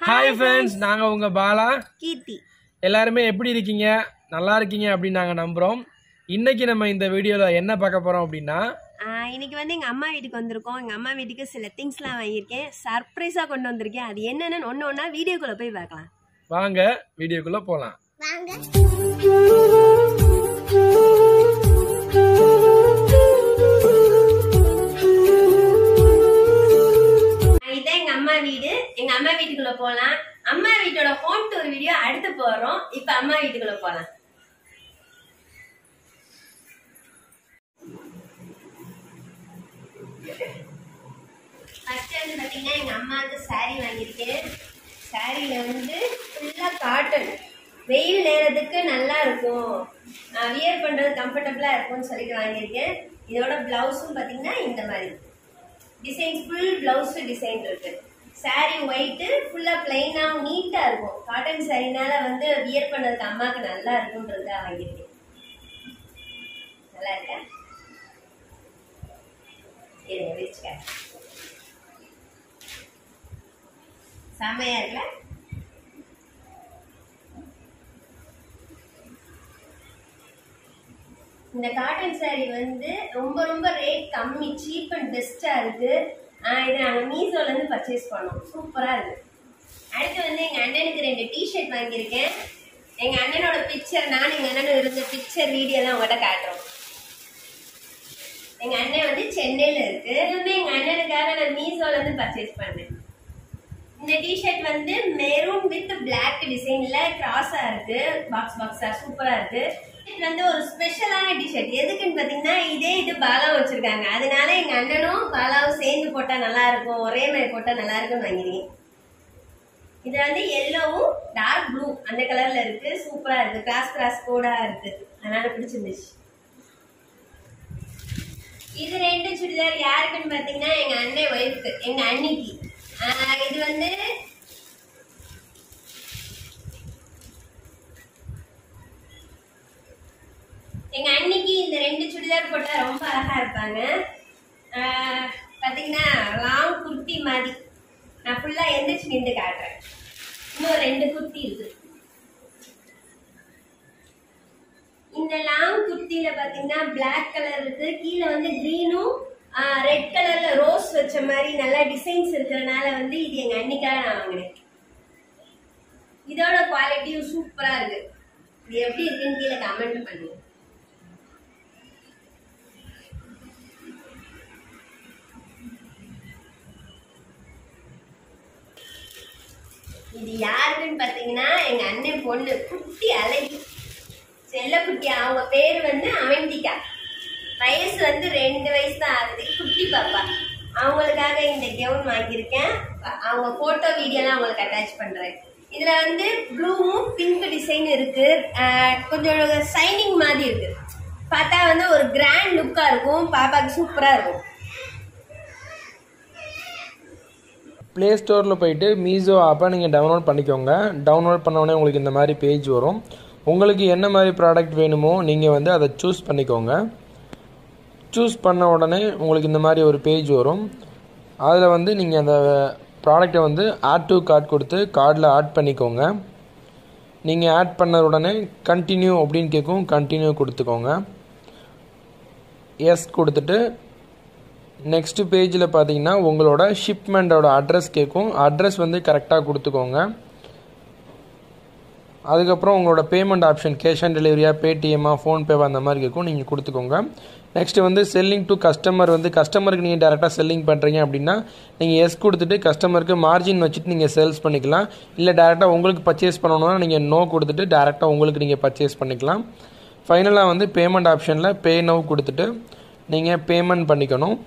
hi friends நாங்கள் உங்கள் பாலா கீர்த்தி எல்லாருமே எப்படி இருக்கீங்க நல்லா இருக்கீங்க அப்படின்னு நாங்கள் நம்புகிறோம் இன்னைக்கு நம்ம இந்த வீடியோவில் என்ன பார்க்க போகிறோம் அப்படின்னா ஆஹ் இன்னைக்கு வந்து எங்கள் அம்மா வீட்டுக்கு வந்திருக்கோம் எங்கள் அம்மா வீட்டுக்கு சில திங்ஸ்லாம் வாங்கியிருக்கேன் சர்ப்ரைஸாக கொண்டு வந்திருக்கேன் அது என்னென்னு ஒன்று ஒன்றா வீடியோக்குள்ளே போய் பார்க்கலாம் வாங்க வீடியோக்குள்ளே போகலாம் இதான் எங்கள் அம்மா வீடு எங்கள் அம்மா வீட்டுக்குள்ளே போகலாம் அம்மா வீட்டோட ஹோம் டூர் வீடியோ அடுத்து போகிறோம் இப்போ அம்மா வீட்டுக்குள்ளே போகலாம் ஃபர்ஸ்ட் வந்து பார்த்தீங்கன்னா எங்கள் அம்மாவுக்கு saree வாங்கியிருக்கேன் சாரியில் வந்து ஃபுல்லாக காட்டன் வெயில் நேரத்துக்கு நல்லா இருக்கும் வியர் பண்ணுறது கம்ஃபர்டபுளாக இருக்கும்னு சொல்லிட்டு வாங்கியிருக்கேன் இதோட ப்ளவுஸும் பார்த்தீங்கன்னா இந்த மாதிரி டிசைன் ஃபுல் ப்ளவுஸ் டிசைன் இருக்கு saree ஒயிட்டு ஃபுல்லாக பிளைனாகவும் நீட்டாக இருக்கும் காட்டன் சாரினால வந்து வியர் பண்ணதுக்கு அம்மாவுக்கு நல்லா இருக்கும்ன்றதுக்காக வாங்கியிருக்கேன் நல்லா இருக்கா இருங்க வச்சுக்க செம்மையா இருக்குல்ல இந்த காட்டன் saree வந்து ரொம்ப ரொம்ப ரேட் கம்மி சீப் அண்ட் பெஸ்டா இருக்கு ஆஹ் இதை நாங்கள் மீசோல இருந்து பர்ச்சேஸ் பண்ணோம் சூப்பரா இருக்கு அடுத்து வந்து எங்க அண்ணனுக்கு ரெண்டு டிஷர்ட் வாங்கியிருக்கேன் எங்க அண்ணனோட பிக்சர் நான் எங்க அண்ணனும் இருந்த பிக்சர் வீடியோ எல்லாம் உங்கள்கிட்ட காட்டுறோம் எங்க அண்ணன் வந்து சென்னையில இருக்கு இதுவுமே எங்க அண்ணனுக்காக நான் மீசோல இருந்து பர்ச்சேஸ் பண்ணேன் இந்த டிஷர்ட் வந்து மெரூன் வித் பிளாக் டிசைன்ல கிராஸா இருக்கு பாக்ஸ் பாக்ஸா சூப்பரா இருக்கு இது வந்து ஒரு ஸ்பெஷலான டிஷர்ட் எதுக்குன்னு பாத்தீங்கன்னா இதே இது பாலா வச்சிருக்காங்க அதனால எங்க அண்ணனும் பாலாவும் சேர்ந்து போட்டா நல்லா இருக்கும் ஒரே மாதிரி போட்டா நல்லா இருக்கும்னு வாங்கிருக்கேன் இது வந்து எல்லோவும் டார்க் ப்ளூ அந்த கலர்ல இருக்கு சூப்பரா இருக்கு கிராஸ் கிராஸ் கோடா இருக்கு அதனால பிடிச்சிருந்துச்சு இது ரெண்டு சுடிதார் யாருக்குன்னு பாத்தீங்கன்னா எங்க அண்ணன் ஒய்ஃப்க்கு எங்க அண்ணிக்கு ஆஹ் இது வந்து எங்க அண்ணிக்கு இந்த ரெண்டு சுடிதார் போட்டா ரொம்ப அழகா இருப்பாங்க ஆஹ் பாத்தீங்கன்னா லாங் குர்த்தி மாதிரி நான் ஃபுல்லா எந்திரிச்சு நின்று காட்டுறேன் இன்னும் ரெண்டு குர்த்தி இருக்கு இந்த லாங் குர்த்தியில பாத்தீங்கன்னா Black கலர் இருக்கு கீழே வந்து கிரீனும் ரெட் கலர்ல ரோஸ் வச்ச மாதிரி நல்லா டிசைன்ஸ் இருக்கிறதுனால வந்து இது எங்க அன்னிக்காக நான் வாங்கினேன் இதோட குவாலிட்டியும் சூப்பரா இருக்கு இது எப்படி இருக்குன்னு கீழே கமெண்ட் பண்ணுங்க இது யாருக்குன்னு பாத்தீங்கன்னா எங்க அண்ணன் பொண்ணு குட்டி அழகி செல்லக்குட்டி அவங்க பேர் வந்து அவந்திகா வயசு வந்து ரெண்டு வயசு தான் ஆகுது குட்டி பாப்பா அவங்களுக்காக இந்த கெவுன் வாங்கியிருக்கேன் அவங்க போட்டோ வீடியோலாம் அவங்களுக்கு அட்டாச் பண்றேன் இதுல வந்து ப்ளூவும் பிங்க் டிசைன் இருக்கு ஆஹ் கொஞ்சம் சைனிங் மாதிரி இருக்கு பார்த்தா வந்து ஒரு கிராண்ட் லுக்கா இருக்கும் பாப்பாக்கு சூப்பரா இருக்கும் ப்ளே ஸ்டோரில் போயிட்டு மீஷோ ஆப்பை நீங்கள் டவுன்லோட் பண்ணிக்கோங்க டவுன்லோட் பண்ண உடனே உங்களுக்கு இந்த மாதிரி பேஜ் வரும் உங்களுக்கு என்ன மாதிரி ப்ராடக்ட் வேணுமோ நீங்கள் வந்து அதை சூஸ் பண்ணிக்கோங்க சூஸ் பண்ண உடனே உங்களுக்கு இந்த மாதிரி ஒரு பேஜ் வரும் அதில் வந்து நீங்கள் அந்த ப்ராடக்டை வந்து ஆட் டு கார்ட் கொடுத்து கார்டில் ஆட் பண்ணிக்கோங்க நீங்கள் ஆட் பண்ண உடனே கண்டினியூ அப்படின்னு கேட்கும் கண்டினியூ கொடுத்துக்கோங்க எஸ் கொடுத்துட்டு நெக்ஸ்ட் பேஜில் பார்த்தீங்கன்னா உங்களோட ஷிப்மெண்ட்டோட அட்ரஸ் கேட்கும் அட்ரஸ் வந்து கரெக்டாக கொடுத்துக்கோங்க அதுக்கப்புறம் உங்களோட பேமெண்ட் ஆப்ஷன் கேஷ் ஆன் டெலிவரியா பேடிஎம்மா ஃபோன்பேவா அந்த மாதிரி கேட்கும் நீங்கள் கொடுத்துக்கோங்க நெக்ஸ்ட் வந்து செல்லிங் டு கஸ்டமர் வந்து கஸ்டமருக்கு நீங்கள் டேரெக்டாக செல்லிங் பண்ணுறீங்க அப்படின்னா நீங்கள் எஸ் கொடுத்துட்டு கஸ்டமருக்கு மார்ஜின் வச்சுட்டு நீங்கள் சேல்ஸ் பண்ணிக்கலாம் இல்லை டேரெக்டாக உங்களுக்கு பர்ச்சேஸ் பண்ணணும்னா நீங்கள் நோ கொடுத்துட்டு டேரெக்டாக உங்களுக்கு நீங்கள் பர்ச்சேஸ் பண்ணிக்கலாம் ஃபைனலாக வந்து பேமெண்ட் ஆப்ஷனில் பே நவ் கொடுத்துட்டு நீங்கள் பேமெண்ட் பண்ணிக்கணும்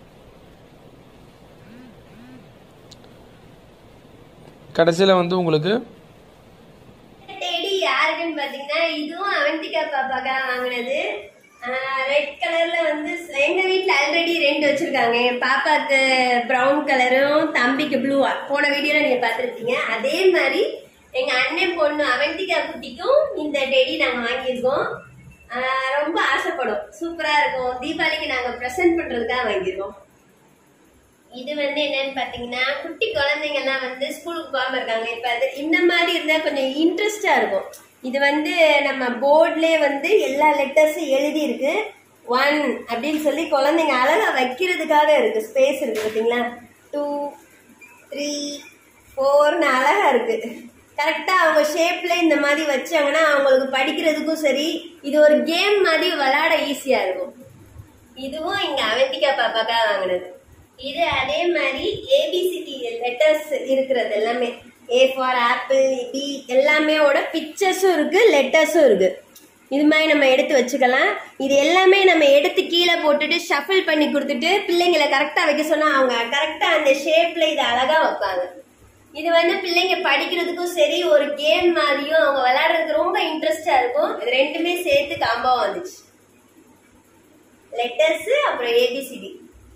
கடைசியில் வந்து உங்களுக்கு டெடி யாருக்குன்னு பாத்தீங்கன்னா இதுவும் அவந்திகா பாப்பாக்காக வாங்கினது ரெட் கலர்ல வந்து எங்க வீட்ல ஆல்ரெடி ரெண்டு வச்சிருக்காங்க என் பாப்பாக்கு பிரவுன் கலரும் தம்பிக்கு ப்ளூவா போன வீடியோல நீங்க பார்த்திருப்பீங்க அதே மாதிரி எங்க அண்ணன் பொண்ணு அவந்திகா குட்டிக்கும் இந்த டெடி நாங்க வாங்கியிருக்கோம் ஆஹ் ரொம்ப ஆசைப்படும் சூப்பரா இருக்கும் தீபாவளிக்கு நாங்க ப்ரெசென்ட் பண்றதுக்காக வாங்கியிருக்கோம் இது வந்து என்னன்னு பாத்தீங்கன்னா குட்டி குழந்தைங்க எல்லாம் வந்து ஸ்கூலுக்கு போகாம இருக்காங்க இப்ப அது இந்த மாதிரி இருந்தா கொஞ்சம் இன்ட்ரெஸ்டா இருக்கும் இது வந்து நம்ம போர்ட்லயே வந்து எல்லா லெட்டர்ஸும் எழுதி இருக்கு ஒன் அப்படின்னு சொல்லி குழந்தைங்க அழகா வைக்கிறதுக்காக இருக்கு ஸ்பேஸ் இருக்கு பாத்தீங்களா டூ த்ரீ ஃபோர்னு அழகா இருக்கு கரெக்டா அவங்க ஷேப்ல இந்த மாதிரி வச்சாங்கன்னா அவங்களுக்கு படிக்கிறதுக்கும் சரி இது ஒரு கேம் மாதிரி விளையாட ஈஸியா இருக்கும் இதுவும் இங்க அவந்திகா பாப்பாக்கா வாங்கினது இது அதே மாதிரி ஏபிசிடி லெட்டர்ஸ் இருக்கிறது எல்லாமே ஏ ஃபார் ஆப்பிள் டி எல்லாமேவோட பிக்சர்ஸும் இருக்கு லெட்டர்ஸும் இருக்கு இது மாதிரி நம்ம எடுத்து வச்சுக்கலாம் இது எல்லாமே நம்ம எடுத்து கீழே போட்டுட்டு ஷஃபிள் பண்ணி கொடுத்துட்டு பிள்ளைங்களை கரெக்டா வைக்க சொன்னா அவங்க கரெக்டா அந்த ஷேப்ல இதை அழகா வைப்பாங்க இது வந்து பிள்ளைங்க படிக்கிறதுக்கும் சரி ஒரு கேம் மாதிரியும் அவங்க விளையாடுறதுக்கு ரொம்ப இன்ட்ரெஸ்டா இருக்கும் இது ரெண்டுமே சேர்த்து காம்பாவா வந்துச்சு லெட்டர்ஸ் அப்புறம் ஏபிசிடி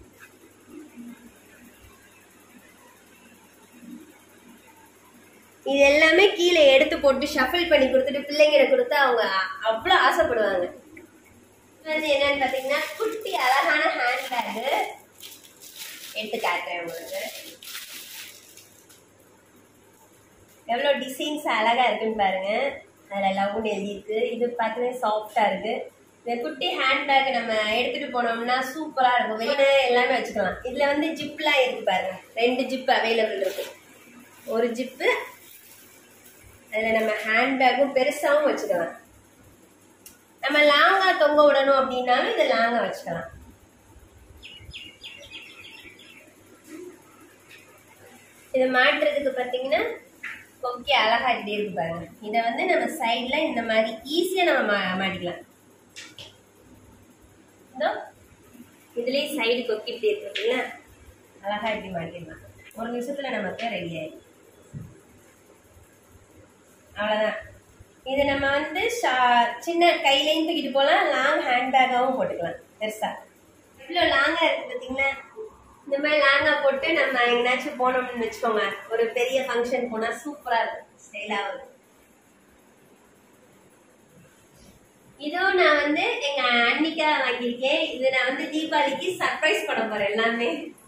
இது எல்லாமே கீழே எடுத்து போட்டு ஷஃபிள் பண்ணி கொடுத்துட்டு பிள்ளைங்களை கொடுத்தா அவங்க அவ்வளோ ஆசைப்படுவாங்க இது வந்து என்னன்னு பார்த்தீங்கன்னா குட்டி அழகான ஹேண்ட் பேக்கு எடுத்து காட்டுறேன் உங்களுக்கு எவ்வளோ டிசைன்ஸ் அழகா இருக்குன்னு பாருங்க அதில் லவ்னு எழுதியிருக்கு இது பார்த்தீங்கன்னா சாஃப்டாக இருக்கு இந்த குட்டி ஹேண்ட் பேக் நம்ம எடுத்துட்டு போனோம்னா சூப்பராக இருக்கும் வெளியே எல்லாமே வச்சுக்கலாம் இதில் வந்து ஜிப்லாம் இருக்கு பாருங்க ரெண்டு ஜிப் அவைலபிள் இருக்கு ஒரு ஜிப்பு அதில் நம்ம ஹேண்ட் பேக்கும் பெருசாகவும் வச்சுக்கலாம் நம்ம லாங்கா தொங்க விடணும் அப்படின்னாலும் இதை லாங்கா வச்சுக்கலாம் இதை மாட்டுறதுக்கு பார்த்தீங்கன்னா கொக்கி அழகா இப்படி இருக்கு பாருங்க இதை வந்து நம்ம சைட்ல இந்த மாதிரி ஈஸியா நம்ம மா- மாட்டிக்கலாம் இதோ இதுலயே சைடு கொக்கி இப்படி இருக்கு பார்த்தீங்களா அழகா இப்படி மாட்டிடலாம் ஒரு நிமிஷத்துல நமக்கு ரெடி ஆயிடும் அவ்வளவுதான் இது நம்ம வந்து ஷா- சின்ன கையிலையும் தூக்கிட்டு போகலாம் லாங் ஹேண்ட்பேக்காகவும் போட்டுக்கலாம் பெருசா இவ்வளோ லாங்கா இருக்கு பார்த்தீங்களா இந்த மாதிரி லாங்கா போட்டு நம்ம எங்கேனாச்சும் போனோம்னு வச்சுக்கோங்க ஒரு பெரிய ஃபங்க்ஷன் போனா சூப்பரா இருக்கும் ஸ்டைலாக இருக்கும் இதுவும் நான் வந்து எங்க அன்னிக்கா வாங்கியிருக்கேன் இது நான் வந்து தீபாவளிக்கு சர்ப்ரைஸ் பண்ண போறேன் எல்லாமே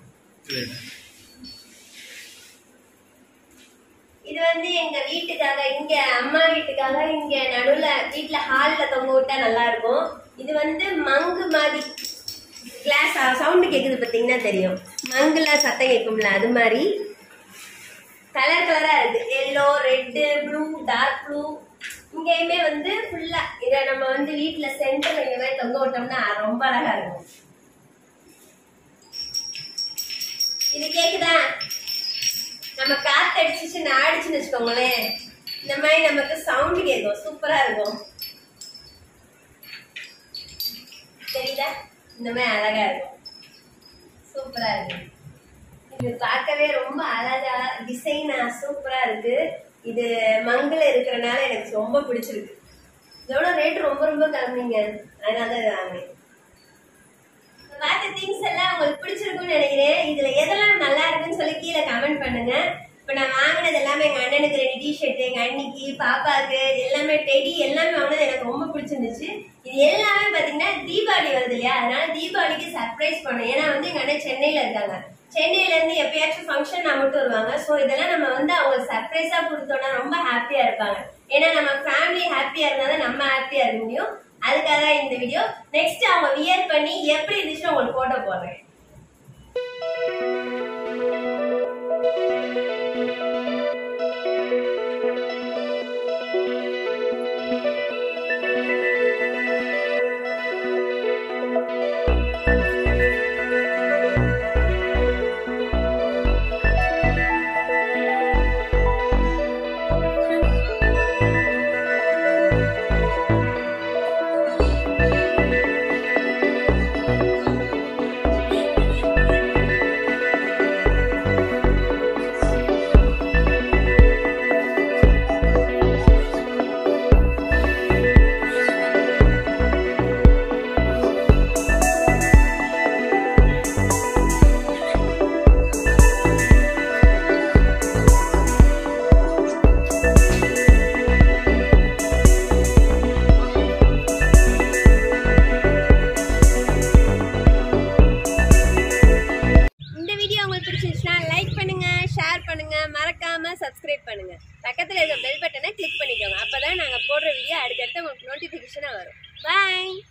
இது வந்து எங்க வீட்டுக்காக இங்க அம்மா வீட்டுக்காக இங்க நடுவுல வீட்ல ஹால்ல தொங்க விட்டா நல்லா இருக்கும் இது வந்து மங்கு மாதிரி கிளாஸ் சவுண்டு கேக்குது பாத்தீங்கன்னா தெரியும் மங்குல சத்தம் கேட்கும்ல அது மாதிரி கலர் கலரா இருக்கு yellow red blue dark blue இங்கேயுமே வந்து ஃபுல்லா இதை நம்ம வந்து வீட்ல சென்டர்ல இந்த மாதிரி தொங்க விட்டோம்னா ரொம்ப அழகா இருக்கும் இது கேக்குதா நம்ம காத்து அடிச்சுச்சு ஆடிச்சுன்னு வச்சுக்கோங்களேன் இந்த மாதிரி நமக்கு சவுண்ட் கேட்கும் சூப்பரா இருக்கும் தெரியுதா இந்த மாதிரி அழகா இருக்கும் சூப்பரா இருக்கு இது பார்க்கவே ரொம்ப அழகா டிசைனா சூப்பரா இருக்கு இது மங்கள இருக்கிறனால எனக்கு ரொம்ப பிடிச்சிருக்கு இதோட ரேட் ரொம்ப ரொம்ப கம்மிங்க அதனால தான் இதை வாங்கினேன் பார்த்த திங்ஸ் எல்லாம் உங்களுக்கு பிடிச்சிருக்கும்னு நினைக்கிறேன் இதுல எதெல்லாம் நல்லா இருக்குன்னு சொல்லி கீழே கமெண்ட் பண்ணுங்க இப்ப நான் வாங்கினது எல்லாமே எங்க அண்ணனுக்கு ரெண்டு டிஷர்ட் எங்க அண்ணிக்கு பாப்பாக்கு எல்லாமே டெடி எல்லாமே வாங்கினது எனக்கு ரொம்ப பிடிச்சிருந்துச்சு இது எல்லாமே பாத்தீங்கன்னா தீபாவளி வருது இல்லையா அதனால தீபாவளிக்கு சர்ப்ரைஸ் பண்ணேன் ஏன்னா வந்து எங்க அண்ணன் சென்னையில இருக்காங்க சென்னையில இருந்து எப்பயாச்சும் ஃபங்க்ஷன் மட்டும் வருவாங்க சோ இதெல்லாம் நம்ம வந்து அவங்களுக்கு சர்ப்ரைஸா கொடுத்தோம்னா ரொம்ப ஹாப்பியா இருப்பாங்க ஏன்னா நம்ம ஃபேமிலி ஹாப்பியா இருந்தா தான் நம்ம ஹாப்பியா இருக்க முடியும் அதுக்காக தான் இந்த வீடியோ நெக்ஸ்ட் அவங்க வியர் பண்ணி எப்படி இருந்துச்சுன்னு உங்களுக்கு போட்டோ போடுறேன் பண்ணுங்க பக்கத்துல இருக்க பெல் பட்டனை கிளிக் பண்ணிக்கோங்க அப்பதான் நாங்க போடுற வீடியோ அடுத்தடுத்து உங்களுக்கு நோட்டிபிகேஷனா வரும் பாய்